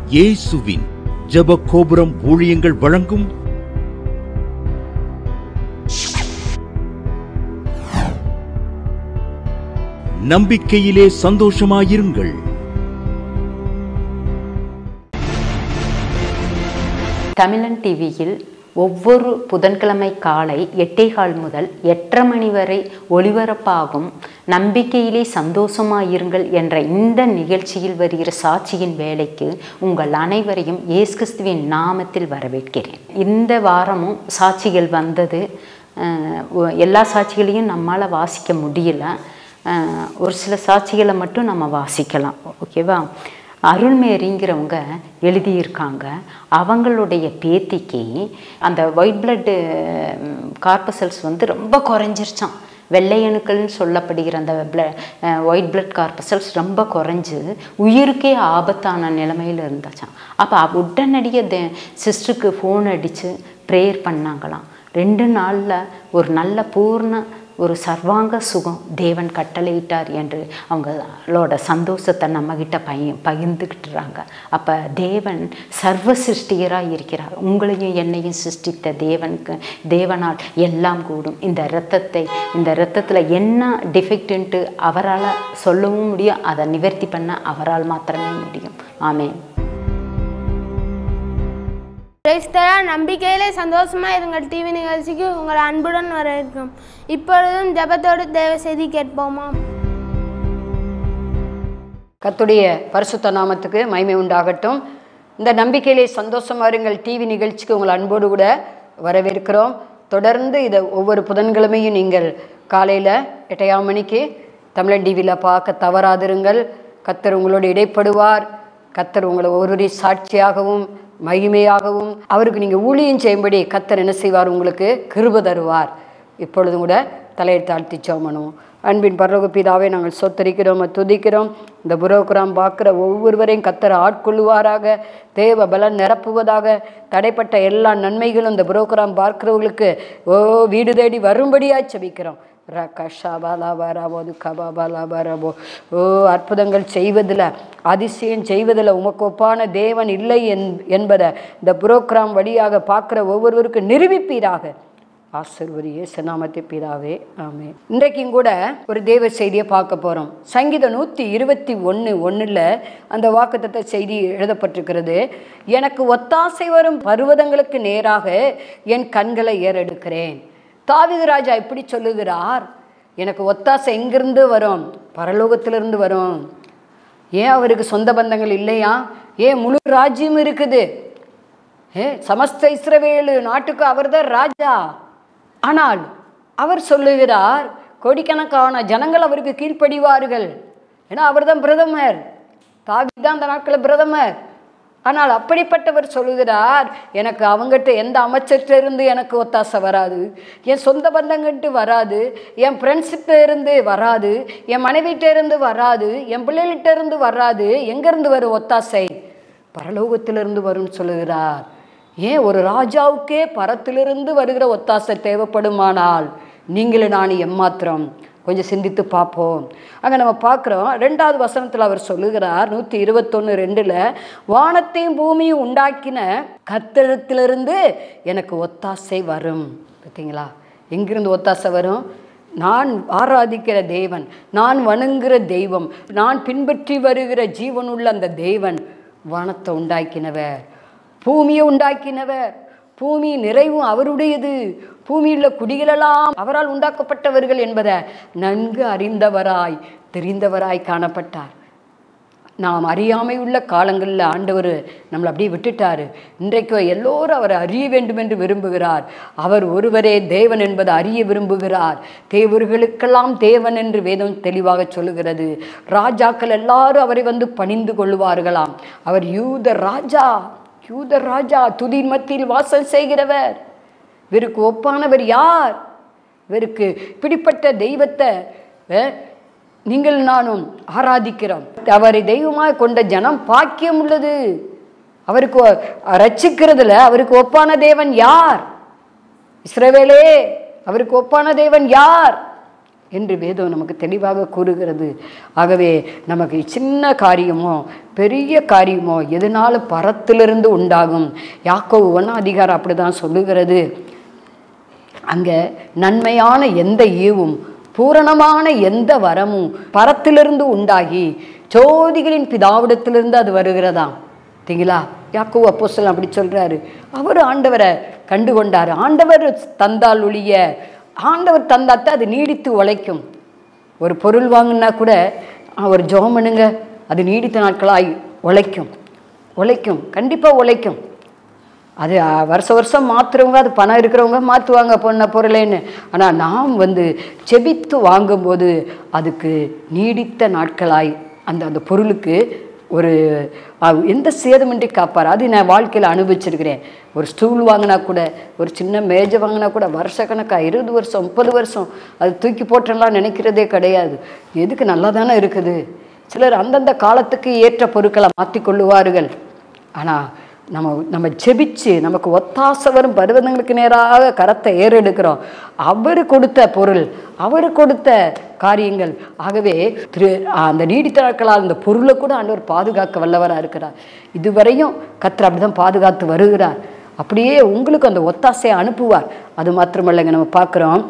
இயேசுவின் ஜெப கோபுரம் ஊழியங்கள் வழங்கும் நம்பிக்கையிலே சந்தோஷமாயிருங்கள் தமிழன் டிவியில் ஒவ்வொரு புதன்கிழமை காலை எட்டேகால் முதல் எட்டரை மணி வரை ஒளிபரப்பாகும் நம்பிக்கையிலே சந்தோஷமாயிருங்கள் என்ற இந்த நிகழ்ச்சியில் வருகிற சாட்சியின் வேலைக்கு உங்கள் அனைவரையும் இயேசு கிறிஸ்துவின் நாமத்தில் வரவேற்கிறேன் இந்த வாரமும் சாட்சிகள் வந்தது அஹ், ஒ- எல்லா சாட்சிகளையும் நம்மால் வாசிக்க முடியல அஹ், ஒரு சில சாட்சிகளை மட்டும் நம்ம வாசிக்கலாம் ஓகேவா அருள்மேரிங்கிறவங்க எழுதியிருக்காங்க அவங்களுடைய பேத்திக்கு அந்த ஒயிட் பிளட்டு கார்பசல்ஸ் வந்து ரொம்ப குறைஞ்சிருச்சான் வெள்ளை அணுக்கள்னு சொல்லப்படுகிற அந்த பிள ஒயிட் பிளட் கார்பசல்ஸ் ரொம்ப குறைஞ்சு உயிருக்கே ஆபத்தான நிலைமையில் இருந்தாச்சாம் அப்போ உடனடியாக சிஸ்டருக்கு ஃபோன் அடித்து ப்ரேயர் பண்ணாங்களாம் ரெண்டு நாளில் ஒரு நல்ல பூர்ண ஒரு சர்வாங்க சுகம் தேவன் கட்டளையிட்டார் என்று அவங்களோட சந்தோஷத்தை நம்மக்கிட்ட பய பகிர்ந்துக்கிட்டுறாங்க அப்போ தேவன் சர்வ சிருஷ்டிகராக இருக்கிறார் உங்களையும் என்னையும் சிருஷ்டித்த தேவனுக்கு தேவனால் எல்லாம் கூடும் இந்த இரத்தத்தை இந்த இரத்தத்தில் என்ன டிஃபெக்ட்டுன்ட்டு அவரால் சொல்லவும் முடியும் அதை நிவர்த்தி பண்ண அவரால் மாத்திரமே முடியும் ஆமென் கிறிஸ்தரா நம்பிக்கையிலே சந்தோஷமா இருங்கள் டிவி நிகழ்ச்சிக்கு உங்கள் அன்புடன் வரவேற்கும் இப்பொழுதும் ஜெபத்தோடு தேவ செய்தி கேட்போமா கர்த்தருடைய பரிசுத்த நாமத்துக்கு மகிமை உண்டாகட்டும் இந்த நம்பிக்கையிலே சந்தோஷமா இருங்கள் டிவி நிகழ்ச்சிக்கு உங்கள் அன்போடு கூட வரவேற்கிறோம் தொடர்ந்து இதை ஒவ்வொரு புதன்கிழமையும் நீங்கள் காலையில் எட்டையாம் மணிக்கு தமிழன் டிவியில் பார்க்க தவறாதிருங்கள் கத்தர் உங்களோடு இடைப்படுவார் கத்தர் உங்களை ஒரு சாட்சியாகவும் மகிமையாகவும் அவருக்கு நீங்கள் ஊழியம் செய்யும்படி கத்தர் என்ன செய்வார் உங்களுக்கு கிருப தருவார் இப்பொழுதும் கூட தலையை தாழ்த்தி சோமனும் அன்பின் பரலோக பிதாவை நாங்கள் சொத்தரிக்கிறோம் துதிக்கிறோம் இந்த புரோகிராம் பார்க்குற ஒவ்வொருவரையும் கத்தர் ஆட்கொள்ளுவாராக தேவ பலன் நிரப்புவதாக தடைப்பட்ட எல்லா நன்மைகளும் இந்த புரோகிராம் பார்க்கிறவங்களுக்கு ஓ வீடு தேடி வரும்படியாக செபிக்கிறோம் ரகஷாபாலாபாராபோது கபாபாலாபாராபோ ஓ அற்புதங்கள் செய்வதில் அதிசயம் செய்வதில் உமக்கு ஒப்பான தேவன் இல்லை என் என்பதை இந்த புரோகிராம் வழியாக பார்க்குற ஒவ்வொருவருக்கும் நிரூபிப்பீராக ஆசிர்வதி இயேசுநாமத்தை பிதாவே ஆமே இன்றைக்கும் கூட ஒரு தேவ செய்தியை பார்க்க போகிறோம் சங்கீதம் நூற்றி இருபத்தி ஒன்று ஒன்றில் அந்த வாக்குத்தத்த செய்தி எழுதப்பட்டிருக்கிறது எனக்கு ஒத்தாசை வரும் பர்வதங்களுக்கு நேராக என் கண்களை ஏறெடுக்கிறேன் தாவீது ராஜா இப்படி சொல்லுகிறார் எனக்கு ஒத்தாசை எங்கிருந்து வரும் பரலோகத்திலிருந்து வரும் ஏன் அவருக்கு சொந்த பந்தங்கள் இல்லையா ஏன் முழு ராஜ்யம் இருக்குது ஏ சமஸ்த இஸ்ரவேலு நாட்டுக்கு அவர்தான் ராஜா ஆனால் அவர் சொல்லுகிறார் கோடிக்கணக்கான ஜனங்கள் அவருக்கு கீழ்ப்படிவார்கள் ஏன்னா அவர்தான் பிரதமர் தாவிதான் அந்த நாட்களில் பிரதமர் ஆனால் அப்படிப்பட்டவர் சொல்லுகிறார் எனக்கு அவங்ககிட்ட எந்த அமைச்சர்கிட்ட இருந்து எனக்கு ஒத்தாசை வராது என் சொந்த பந்தங்கிட்டு வராது என் ஃப்ரெண்ட்ஸ்கிட்ட இருந்து வராது என் மனைவிட்ட இருந்து வராது என் பிள்ளைகிட்ட இருந்து வராது எங்கேருந்து வரும் ஒத்தாசை பரலோகத்திலிருந்து வரும்னு சொல்லுகிறார் ஏன் ஒரு ராஜாவுக்கே பரத்திலிருந்து வருகிற ஒத்தாசை தேவைப்படுமானால் நீங்களும் நான் எம்மாத்திரம் கொஞ்சம் சிந்தித்து பார்ப்போம் அங்கே நம்ம பார்க்குறோம் ரெண்டாவது வசனத்தில் அவர் சொல்லுகிறார் நூற்றி இருபத்தொன்று ரெண்டில் வானத்தையும் பூமியும் உண்டாக்கின கத்தடத்திலிருந்து எனக்கு ஒத்தாசை வரும் பார்த்தீங்களா எங்கிருந்து ஒத்தாசை வரும் நான் ஆராதிக்கிற தேவன் நான் வணங்குகிற தெய்வம் நான் பின்பற்றி வருகிற ஜீவனுள்ள அந்த தேவன் வானத்தை உண்டாக்கினவர் பூமியை உண்டாக்கினவர் பூமி நிறைவும் அவருடையது பூமியில் குடிகளெல்லாம் அவரால் உண்டாக்கப்பட்டவர்கள் என்பதை நன்கு அறிந்தவராய் தெரிந்தவராய் காணப்பட்டார் நாம் அறியாமை உள்ள காலங்களில் ஆண்டவர் நம்மளை அப்படியே விட்டுட்டாரு இன்றைக்கு எல்லோரும் அவரை அறிய வேண்டும் என்று விரும்புகிறார் அவர் ஒருவரே தேவன் என்பதை அறிய விரும்புகிறார் தேவர்களுக்கெல்லாம் தேவன் என்று வேதம் தெளிவாக சொல்லுகிறது ராஜாக்கள் எல்லாரும் அவரை வந்து பணிந்து கொள்வார்களாம் அவர் யூத ராஜா யூத ராஜா துதின் மத்தியில் வாசல் செய்கிறவர் இவருக்கு ஒப்பானவர் யார் இவருக்கு இப்படிப்பட்ட தெய்வத்தை அஹ், நீங்கள் நானும் ஆராதிக்கிறோம் அவரை தெய்வமாக கொண்ட ஜனம் பாக்கியம் உள்ளது அவருக்கு ஒ- ரட்சிக்கிறதுல அவருக்கு ஒப்பான தேவன் யார் இஸ்ரவேலே அவருக்கு ஒப்பான தேவன் யார் என்று வேதம் நமக்கு தெளிவாக கூறுகிறது ஆகவே நமக்கு சின்ன காரியமோ பெரிய காரியமோ எதனாலும் பரத்திலிருந்து உண்டாகும் யாக்கோவு ஒன்றா அதிகாரம் அப்படி தான் சொல்லுகிறது அங்கே நன்மையான எந்த ஈவும் பூரணமான எந்த வரமும் பரத்திலிருந்து உண்டாகி ஜோதிகளின் பிதாவிடத்திலிருந்து அது வருகிறதாம் சரிங்களா யாக்கோ அப்போஸ்தலன் அப்படி சொல்றாரு அவர் ஆண்டவரை கண்டு கொண்டார் ஆண்டவர் தந்தால் ஒழிய ஆண்டவர் தந்தாத்தான் அது நீடித்து உழைக்கும் ஒரு பொருள் வாங்கினா கூட "ஆ, ஒரு ஜெபம் பண்ணுங்க அது நீடித்த நாட்களாய் உழைக்கும் உழைக்கும் கண்டிப்பாக உழைக்கும் அது அ, வருஷ வருஷம் மாற்றுறவங்க அது பணம் இருக்கிறவங்க மாற்றுவாங்க பொண்ண பொருளேன்னு ஆனால் நாம் வந்து செபித்து வாங்கும்போது அதுக்கு நீடித்த நாட்களாய் அந்த அந்த பொருளுக்கு ஒரு அ, எந்த சேதமின்றி காப்பார் அது நான் வாழ்க்கையில் அனுபவிச்சிருக்கிறேன் ஒரு ஸ்டூல் வாங்கினா கூட ஒரு சின்ன மேஜை வாங்கினா கூட வருஷக்கணக்காக இருபது வருஷம் முப்பது வருஷம் அது தூக்கி போட்டுடலாம் நினைக்கிறதே கிடையாது எதுக்கு நல்லா தானே இருக்குது சிலர் அந்தந்த காலத்துக்கு ஏற்ற பொருட்களை மாற்றி கொள்ளுவார்கள் ஆனால் நம்ம நம்ம ஜெபிச்சு நமக்கு ஒத்தாசை வரும் பருவதங்களுக்கு நேராக கரத்தை ஏறெடுக்கிறோம் அவர் கொடுத்த பொருள் அவர் கொடுத்த காரியங்கள் ஆகவே திரு அந்த நீடித்த நாட்களால் அந்த பொருளை கூட ஆண்டவர் பாதுகாக்க வல்லவராக இருக்கிறார் இதுவரையும் கத்தர் அப்படிதான் பாதுகாத்து வருகிறார் அப்படியே உங்களுக்கு அந்த ஒத்தாசையை அனுப்புவார் அது மாத்திரமல்லைங்க நம்ம பார்க்குறோம்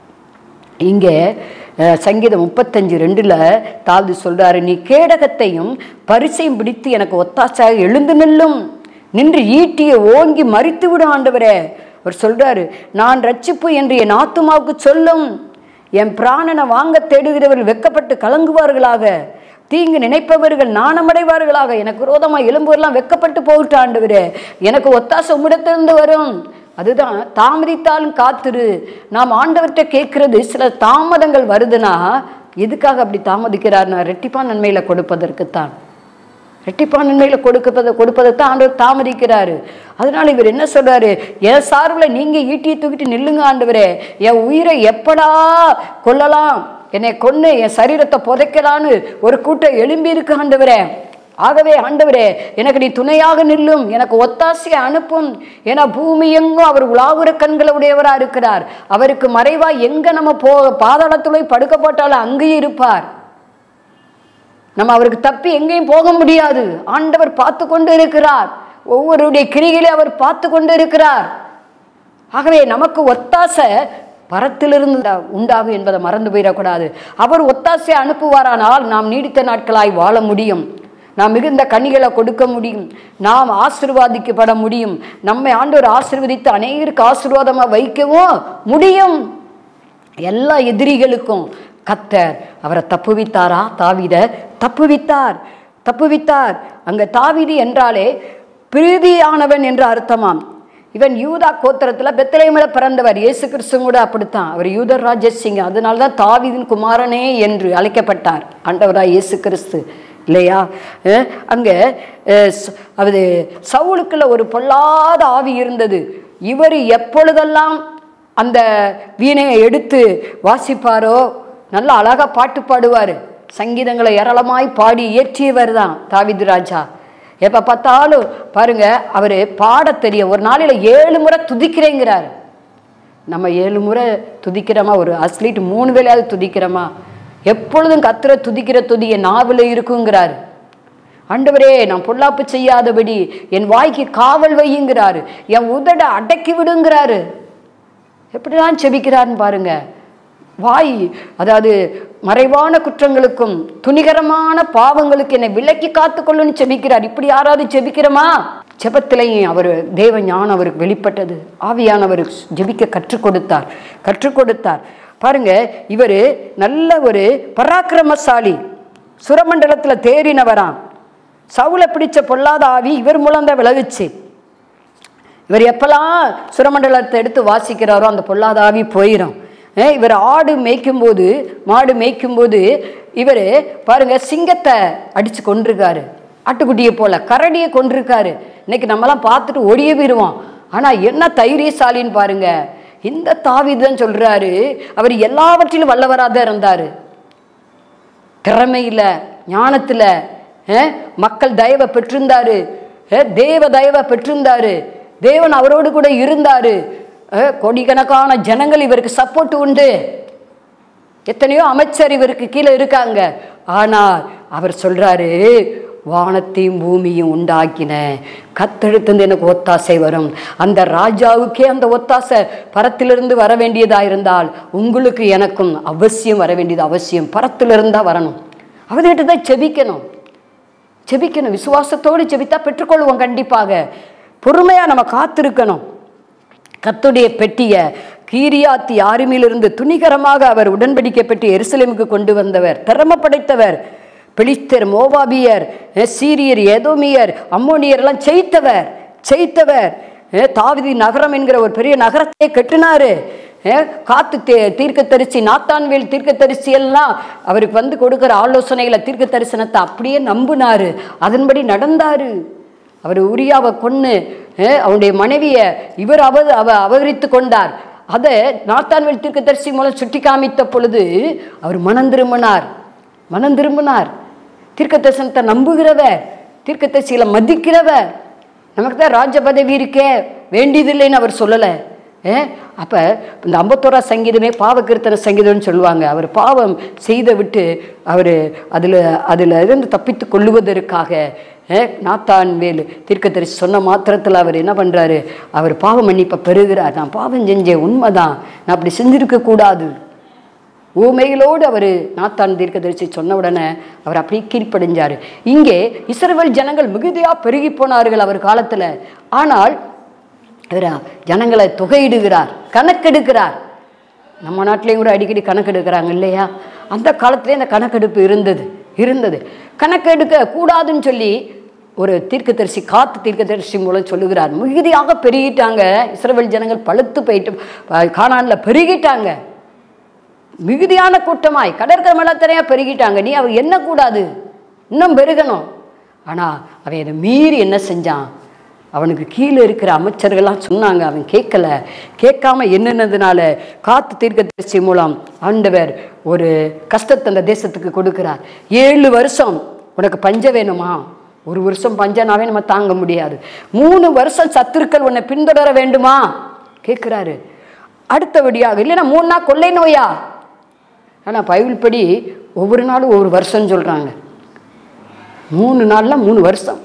இங்கே அஹ், சங்கீதம் முப்பத்தஞ்சு ரெண்டில் தாழ்ந்து சொல்றாரு நீ கேடகத்தையும் பரிசையும் பிடித்து எனக்கு ஒத்தாசையாக எழுந்து நில்லும் நின்று ஈட்டியை ஓங்கி மறித்து விடும் ஆண்டவரே அவர் சொல்றாரு நான் ரட்சிப்பு என்று என் ஆத்துமாவுக்கு சொல்லும் என் பிராணனை வாங்க தேடுகிறவர்கள் வெக்கப்பட்டு கலங்குவார்களாக தீங்கு நினைப்பவர்கள் நாணமடைவார்களாக எனக்கு விரோதமாக எலும்புவரெல்லாம் வெக்கப்பட்டு போகட்டும் ஆண்டவரே எனக்கு ஒத்தாசை உம்மிடத்திலிருந்து வரும் அதுதான் தாமதித்தாலும் காத்துரு நாம் ஆண்டவர்கிட்ட கேட்கறது சில தாமதங்கள் வருதுன்னா எதுக்காக அப்படி தாமதிக்கிறார்னா ரெட்டிப்பான் நன்மையில கொடுப்பதற்குத்தான் ரெட்டிப்பான் நன்மையில கொடுப்பதை கொடுப்பதைத்தான் ஆண்டவர் தாமதிக்கிறாரு அதனால இவர் என்ன சொல்றாரு என் சார்பில் நீங்க ஈட்டியை தூக்கிட்டு நில்லுங்க ஆண்டவரே என் உயிரை எப்படா கொல்லலாம் என்னை கொன்னு என் சரீரத்தை புதைக்கலான்னு ஒரு கூட்டம் எழும்பி இருக்கு ஆண்டவரே ஆகவே ஆண்டவரே எனக்கு நீ துணையாக நில்லும் எனக்கு ஒத்தாசையை அனுப்பும் ஏன்னா பூமி எங்கும் அவர் உலாவுற கண்களை உடையவராக இருக்கிறார் அவருக்கு மறைவா எங்க நம்ம போ பாதாளத்துல போய் படுக்க போட்டாலும் அங்கேயும் இருப்பார் நம்ம அவருக்கு தப்பி எங்கேயும் போக முடியாது ஆண்டவர் பார்த்து கொண்டு இருக்கிறார் ஒவ்வொருடைய கிரிகளை அவர் பார்த்து கொண்டு இருக்கிறார் ஆகவே நமக்கு ஒத்தாசை பரத்திலிருந்து உண்டா- உண்டாகும் என்பதை மறந்து போயிடக்கூடாது அவர் ஒத்தாசை அனுப்புவாரானால் நாம் நீடித்த நாட்களாய் வாழ முடியும் நாம் மிகுந்த கனிகளை கொடுக்க முடியும் நாம் ஆசீர்வாதிக்கப்பட முடியும் நம்மை ஆண்டவர் ஆசீர்வதித்து அநேகருக்கு ஆசீர்வாதமாக வைக்கவும் முடியும் எல்லா எதிரிகளுக்கும் கத்தர் அவரை தப்புவித்தாரா தாவீத தப்புவித்தார் தப்புவித்தார் அங்க தாவீது என்றாலே பிரீதியானவன் என்று அர்த்தமாம் இவன் யூதா கோத்திரத்துல பெத்தலேமில் பிறந்தவர் இயேசு கிறிஸ்து கூட அப்படித்தான் அவர் யூதர் ராஜசிங்க அதனால தான் தாவீதின் குமாரனே என்று அழைக்கப்பட்டார் ஆண்டவராய் இயேசு கிறிஸ்து இல்லையா அஹ் அங்க அஹ் ச- அது சவுலுக்குள்ள ஒரு பொல்லாத ஆவி இருந்தது இவர் எப்பொழுதெல்லாம் அந்த வீணையை எடுத்து வாசிப்பாரோ நல்ல அழகா பாட்டு பாடுவார் சங்கீதங்களை ஏராளமாய் பாடி இயற்றியவர் தான் தாவிது ராஜா எப்போ பார்த்தாலும் பாருங்க அவர் பாடத் தெரியும் ஒரு நாளையில் ஏழு முறை துதிக்கிறேங்கிறார் நம்ம ஏழு முறை துதிக்கிறோமா ஒரு அஸ்லீட் மூணு வேளையாவது துதிக்கிறோமா எப்பொழுதும் கத்துற துதிக்கிற துதி என் நாவில் இருக்குங்கிறார் ஆண்டவரே நான் பொல்லாப்பு செய்யாதபடி என் வாய்க்கு காவல் வையுங்கிறாரு என் உதட அடக்கி விடுங்கிறாரு எப்படிலாம் செபிக்கிறாருன்னு பாருங்க வாய் அதாவது மறைவான குற்றங்களுக்கும் துணிகரமான பாவங்களுக்கு என்னை விலக்கி காத்துக்கொள்ளுன்னு செபிக்கிறார் இப்படி யாராவது செபிக்கிறோமா ஜெபத்திலையும் அவர் தேவ ஞானம் அவருக்கு வெளிப்பட்டது ஆவியானவர் ஜெபிக்க கற்றுக் கொடுத்தார் கற்றுக் கொடுத்தார் பாருங்க இவர் நல்ல ஒரு பராக்கிரமசாலி சுரமண்டலத்தில் தேறினவராம் சவுலை பிடிச்ச பொல்லாத ஆவி இவர் மூலம் தான் விலகுச்சு இவர் எப்பெல்லாம் சுரமண்டலத்தை எடுத்து வாசிக்கிறாரோ அந்த பொல்லாத ஆவி போயிடும் ஏ, இவர் ஆடு மேய்க்கும்போது மாடு மேய்க்கும்போது இவர் பாருங்க சிங்கத்தை அடிச்சு கொண்டிருக்காரு ஆட்டுக்குட்டியை போல கரடியை கொண்டிருக்காரு இன்னைக்கு நம்மலாம் பார்த்துட்டு ஒடிய போயிடுவோம் ஆனால் என்ன தைரியசாலின்னு பாருங்க இந்த தாவீது தான் சொல்றாரு அவர் எல்லாவற்றிலும் வல்லவராக தான் இருந்தார் திறமையில் ஞானத்தில் மக்கள் தயவை பெற்றிருந்தாரு அஹ், தேவ தயவை பெற்றிருந்தாரு தேவன் அவரோடு கூட இருந்தாரு அஹ், கோடிக்கணக்கான ஜனங்கள் இவருக்கு சப்போர்ட் உண்டு எத்தனையோ அமைச்சர் இவருக்கு கீழே இருக்காங்க ஆனால் அவர் சொல்றாரு வானத்தையும் பூமியும் உண்டாக்கின கத்தெடுத்து எனக்கு ஒத்தாசை வரும் அந்த ராஜாவுக்கே அந்த ஒத்தாசை பரத்திலிருந்து வர வேண்டியதா இருந்தால் உங்களுக்கு எனக்கும் அவசியம் வர வேண்டியது அவசியம் பரத்திலிருந்தா வரணும் அவர்கிட்ட தான் செபிக்கணும் செபிக்கணும் விசுவாசத்தோடு செபித்தா பெற்றுக்கொள்வோம் கண்டிப்பாக பொறுமையா நம்ம காத்திருக்கணும் கத்துடைய பெட்டிய கீரியாத்தி ஆருமிலிருந்து துணிகரமாக அவர் உடன்படிக்கை பெட்டி எருசலேமுக்கு கொண்டு வந்தவர் திறமை படைத்தவர் பெலிஸ்தர் மோவாபியர் அஹ், சீரியர் ஏதோமியர் அம்மோனியர் எல்லாம் ஜெயித்தவர் ஜெயித்தவர் அஹ், தாவீது நகரம் என்கிற ஒரு பெரிய நகரத்தை கட்டினாரு அஹ், காத்து தீ தீர்க்கதரிசி நாத்தான்வேல் தீர்க்கதரிசி எல்லாம் அவருக்கு வந்து கொடுக்குற ஆலோசனைகளை தீர்க்க தரிசனத்தை அப்படியே நம்பினாரு அதன்படி நடந்தாரு அவர் உரியாவை கொன்று அஹ், அவனுடைய மனைவியை இவர் அவ அவ அபகரித்து கொண்டார் அதை நாத்தான்வேல் தீர்க்கதரிசி மூலம் சுட்டி காமித்த பொழுது அவர் மனம் திரும்பினார் மனம் திரும்பினார் தீர்க்க தரிசனத்தை நம்புகிறவர் தீர்க்க தரிசிகளை மதிக்கிறவர் நமக்கு தான் ராஜ பதவி இருக்கே வேண்டியதில்லைன்னு அவர் சொல்லலை ஏன் அப்போ இந்த ஐம்பத்தோரா சங்கீதமே பாவக்கிருத்தன சங்கீதம்னு சொல்லுவாங்க அவர் பாவம் செய்த விட்டு அவர் அதில் அதில் இருந்து தப்பித்து கொள்ளுவதற்காக ஏன் நாத்தான் வேலு தீர்க்கதரிசி சொன்ன மாத்திரத்தில் அவர் என்ன பண்ணுறாரு அவர் பாவ மன்னிப்பை பெறுகிறார் நான் பாவம் செஞ்சேன் உண்மைதான் நான் அப்படி செஞ்சிருக்க கூடாது ஊமைகளோடு அவர் நாத்தான் தீர்க்கதரிசி சொன்ன உடனே அவர் அப்படியே கீழ்ப்படிஞ்சார் இங்கே இஸ்ரவேல் ஜனங்கள் மிகுதியாக பெருகி போனார்கள் அவர் காலத்தில் ஆனால் இவர் ஜனங்களை தொகையிடுகிறார் கணக்கெடுக்கிறார் நம்ம நாட்டிலையும் கூட அடிக்கடி கணக்கெடுக்கிறாங்க இல்லையா அந்த காலத்திலே இந்த கணக்கெடுப்பு இருந்தது இருந்தது கணக்கெடுக்க கூடாதுன்னு சொல்லி ஒரு தீர்க்கதரிசி காத்து தீர்க்கதரிசி மூலம் சொல்லுகிறார் மிகுதியாக பெருகிட்டாங்க இஸ்ரவேல் ஜனங்கள் பழுத்து போயிட்டு காணானில் பெருகிட்டாங்க மிகுதியான கூட்டமாய் கடற்கரை மலத்தனையா பெருகிட்டாங்க நீ அவ என்ன கூடாது இன்னும் பெருகணும் ஆனால் அவன் இதை மீறி என்ன செஞ்சான் அவனுக்கு கீழே இருக்கிற அமைச்சர்கள்லாம் சொன்னாங்க அவன் கேட்கல கேட்காம என்னென்னதுனால காத்து தீர்க்கதரிசி மூலம் ஆண்டவர் ஒரு கஷ்டத்தை அந்த தேசத்துக்கு கொடுக்கிறார் ஏழு வருஷம் உனக்கு பஞ்சம் வேணுமா ஒரு வருஷம் பஞ்சனாவே நம்ம தாங்க முடியாது மூணு வருஷம் சத்துருக்கள் உன்னை பின்தொடர வேண்டுமா கேட்குறாரு அடுத்தபடியாக இல்லைன்னா மூணு நாள் கொள்ளை நோயா ஆனால் பைபிள் படி ஒவ்வொரு நாளும் ஒவ்வொரு வருஷம்னு சொல்கிறாங்க மூணு நாளில் மூணு வருஷம்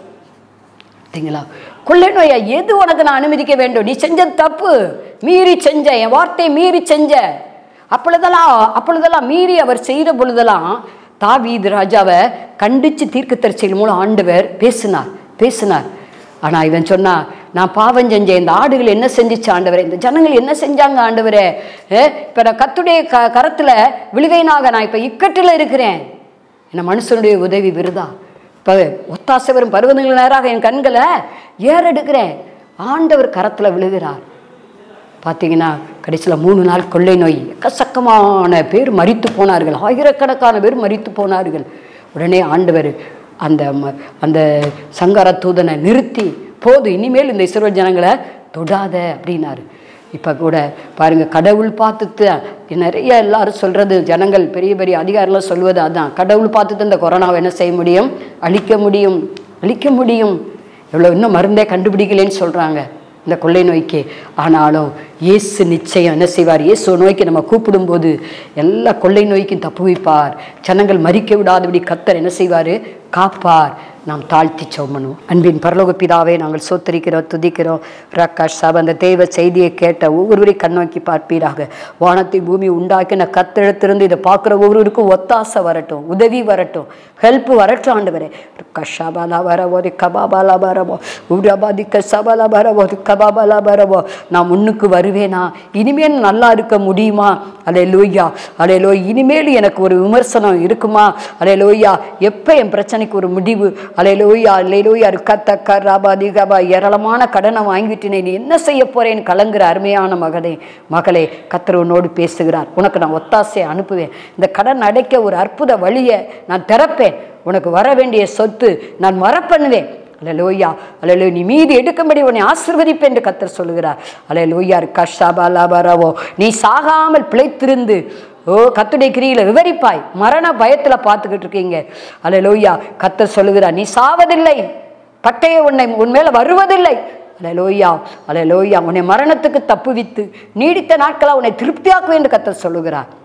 சரிங்களா கொள்ளை நோயா எது உனக்கு நான் அனுமதிக்க வேண்டும் நீ செஞ்சது தப்பு மீறி செஞ்ச என் வார்த்தையை மீறி செஞ்ச அப்பொழுதெல்லாம் அப்பொழுதெல்லாம் மீறி அவர் செய்கிற பொழுதெல்லாம் தாவீது ராஜாவை கண்டித்து தீர்க்கதரிசிகள் மூலம் ஆண்டவர் பேசினார் பேசினார் ஆனால் இவன் சொன்னா நான் பாவம் செஞ்சேன் இந்த ஆடுகள் என்ன செஞ்சுச்சு ஆண்டவரே இந்த ஜனங்கள் என்ன செஞ்சாங்க ஆண்டவரே இப்போ நான் கத்துடைய க கரத்தில் விழுகைனாக நான் இப்போ இக்கட்டில் இருக்கிறேன் என்ன மனுஷனுடைய உதவி விருதா இப்போ ஒத்தாசை வரும் பருவதங்கள் நேராக என் கண்களை ஏறெடுக்கிறேன் ஆண்டவர் கரத்தில் விழுகிறார் பார்த்தீங்கன்னா கடைசியில் மூணு நாள் கொள்ளை நோய் எக்கச்சக்கமான பேர் மரித்து போனார்கள் ஆயிரக்கணக்கான பேர் மரித்து போனார்கள் உடனே ஆண்டவர் அந்த ம- அந்த சங்கார தூதனை நிறுத்தி போது இனிமேல் இந்த இஸ்ரவேல் ஜனங்களை தொடாத அப்படின்னாரு இப்போ கூட பாருங்க கடவுள் பார்த்துட்டு நிறைய எல்லாரும் சொல்றது ஜனங்கள் பெரிய பெரிய அதிகாரிலாம் சொல்வது அதான் கடவுள் பார்த்துட்டு இந்த கொரோனாவை என்ன செய்ய முடியும் அழிக்க முடியும் அழிக்க முடியும் எவ்வளோ இன்னும் மருந்தே கண்டுபிடிக்கலைன்னு சொல்கிறாங்க இந்த கொள்ளை நோய்க்கு ஆனாலும் இயேசு நிச்சயம் என்ன செய்வார் இயேசு நோய்க்கு நம்ம கூப்பிடும்போது எல்லா கொள்ளை நோய்க்கும் தப்புவிப்பார் ஜனங்கள் மறிக்க விடாதபடி கத்தர் என்ன செய்வார் காப்பார் நாம் தாழ்த்தி சோமனும் அன்பின் பரலோக பிதாவே நாங்கள் சோத்தரிக்கிறோம் துதிக்கிறோம் ரக்காஷ் சாப் அந்த தேவ செய்தியை கேட்ட ஒவ்வொருவரை கண்ணோக்கி பார்ப்பீராக வானத்தை பூமி உண்டாக்கின கத்தெழுத்திருந்து இதை பார்க்குற ஒவ்வொருவருக்கும் ஒத்தாசை வரட்டும் உதவி வரட்டும் ஹெல்ப் வரட்டும் ஆண்டவரே கஷாபாலா வரவோ கபாபாலா வரவோ உடபாதிக்க சபாலா வரவோ கபாபாலா வரவோ நான் முன்னுக்கு வருவேனா இனிமேல் நல்லா இருக்க முடியுமா அலே லோய்யா அலே லோய் இனிமேல் எனக்கு ஒரு விமர்சனம் இருக்குமா அலே லோய்யா எப்போ என் பிரச்சனைக்கு ஒரு முடிவு அலே லோய்யா அலே லோய்யா கத்த கராபா திகபா ஏராளமான கடனை வாங்கிட்டேனே நீ என்ன செய்ய போறேன்னு கலங்குற அருமையான மகனே மகளே கத்தர் உன்னோடு பேசுகிறார் உனக்கு நான் ஒத்தாசையை அனுப்புவேன் இந்த கடன் அடைக்க ஒரு அற்புத வழியை நான் திறப்பேன் உனக்கு வர வேண்டிய சொத்து நான் மறப்பண்ணுவேன் அலே லோய்யா அலே லோய் நீ மீதி எடுக்கும்படி உன்னை ஆசிர்வதிப்பேன் என்று கத்தர் சொல்லுகிறார் அலே லோய்யா கஷாபா லாபரவோ நீ சாகாமல் பிழைத்திருந்து ஓ கத்துடைய கிரியில விவரிப்பாய் மரண பயத்துல பார்த்துக்கிட்டு இருக்கீங்க அலே லோய்யா கத்தர் சொல்லுகிறார் நீ சாவதில்லை பட்டய உன்னை உன் மேல வருவதில்லை அலே லோய்யா அலே லோய்யா உன்னை மரணத்துக்கு தப்புவித்து நீடித்த நாட்களா உன்னை திருப்தியாக்குவேன் என்று கத்தர் சொல்லுகிறார்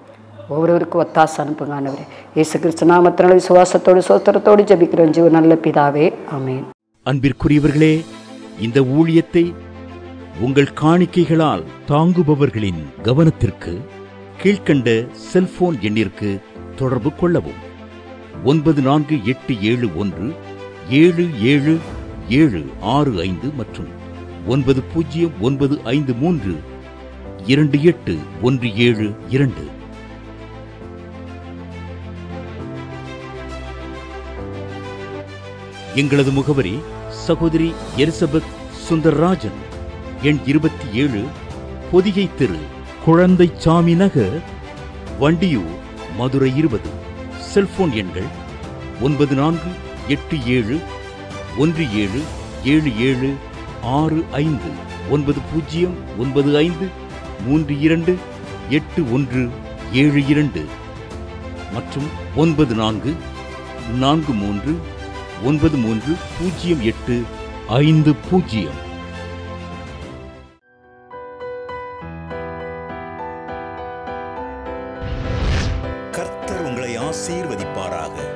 ஒவ்வொருவருக்கும் ஒத்தாசை அனுப்புங்க ஆண்டவரே இயேசு கிறிஸ்து நாமத்தினால விசுவாசத்தோடு சோத்திரத்தோடு ஜெபிக்கிறோம் ஜீவ நல்ல பிதாவே ஆமென் அன்பிற்குரியவர்களே இந்த ஊழியத்தை உங்கள் காணிக்கைகளால் தாங்குபவர்களின் கவனத்திற்கு கீழ்க்கண்ட செல்போன் எண்ணிற்கு தொடர்பு கொள்ளவும் ஒன்பது நான்கு எட்டு ஏழு ஒன்று ஏழு ஏழு ஏழு ஆறு ஐந்து மற்றும் ஒன்பது பூஜ்ஜியம் ஒன்பது ஐந்து மூன்று இரண்டு எட்டு ஒன்று ஏழு இரண்டு எங்களது முகவரி சகோதரி எலிசபெத் சுந்தர்ராஜன் எண் இருபத்தி ஏழு பொதிகை தெரு குழந்தை சாமி நகர் வண்டியூர் மதுரை இருபது செல்போன் எண்கள் ஒன்பது நான்கு எட்டு ஏழு ஒன்று ஏழு ஏழு ஏழு ஆறு ஐந்து ஒன்பது பூஜ்ஜியம் ஒன்பது ஐந்து மூன்று இரண்டு எட்டு ஒன்று ஏழு இரண்டு மற்றும் ஒன்பது நான்கு நான்கு மூன்று ஒன்பது மூன்று பூஜ்ஜியம் எட்டு ஐந்து பூஜ்ஜியம் கர்த்தர் உங்களை ஆசீர்வதிப்பாராக